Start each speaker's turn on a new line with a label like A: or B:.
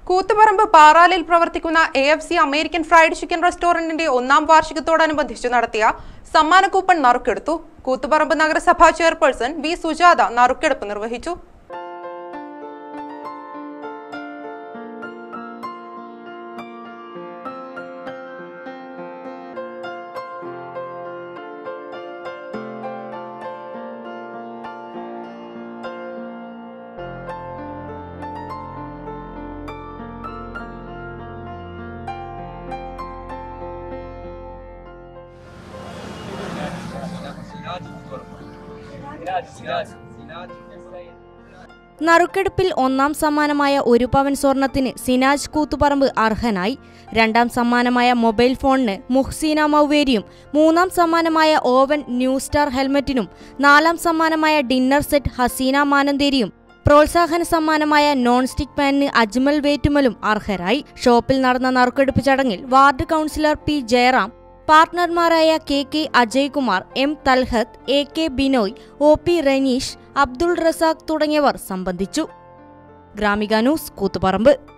A: കൂത്തുപറമ്പ് പാറാലിൽ പ്രവർത്തിക്കുന്ന A F C American fried chicken റെസ്റ്റോറന്റിന്റെ ഒന്നാം വാർഷികത്തോടനുബന്ധിച്ച് നടത്തിയ സമ്മാന കൂപ്പൺ നറുക്കെടുത്തു കൂത്തുപറമ്പ് നഗരസഭാ ചെയർപേഴ്സൺ വി സുജാത നറുക്കെടുപ്പ് നിർവഹിച്ചു
B: നറുക്കെടുപ്പിൽ ഒന്നാം സമ്മാനമായ ഒരു പവൻ സ്വർണത്തിന് സിനാജ് കൂത്തുപറമ്പ് അർഹനായി രണ്ടാം സമ്മാനമായ മൊബൈൽ ഫോണിന് മുഹ്സീന മൗവേരിയും മൂന്നാം സമ്മാനമായ ഓവൻ ന്യൂ സ്റ്റാർ ഹെൽമറ്റിനും നാലാം സമ്മാനമായ ഡിന്നർ സെറ്റ് ഹസീന മാനന്തേരിയും പ്രോത്സാഹന സമ്മാനമായ നോൺ സ്റ്റിക് പാനിന് അജ്മൽ വേറ്റുമലും അർഹരായി ഷോപ്പിൽ നടന്ന നറുക്കെടുപ്പ് ചടങ്ങിൽ വാർഡ് കൗൺസിലർ പി ജയറാം പാർട്ട്ണർമാരായ K K Ajaykumar M Thalhath A K Binoy O P Raneesh Abdul Razak തുടങ്ങിയവർ സംബന്ധിച്ചു ഗ്രാമിക ന്യൂസ് കൂത്തുപറമ്പ്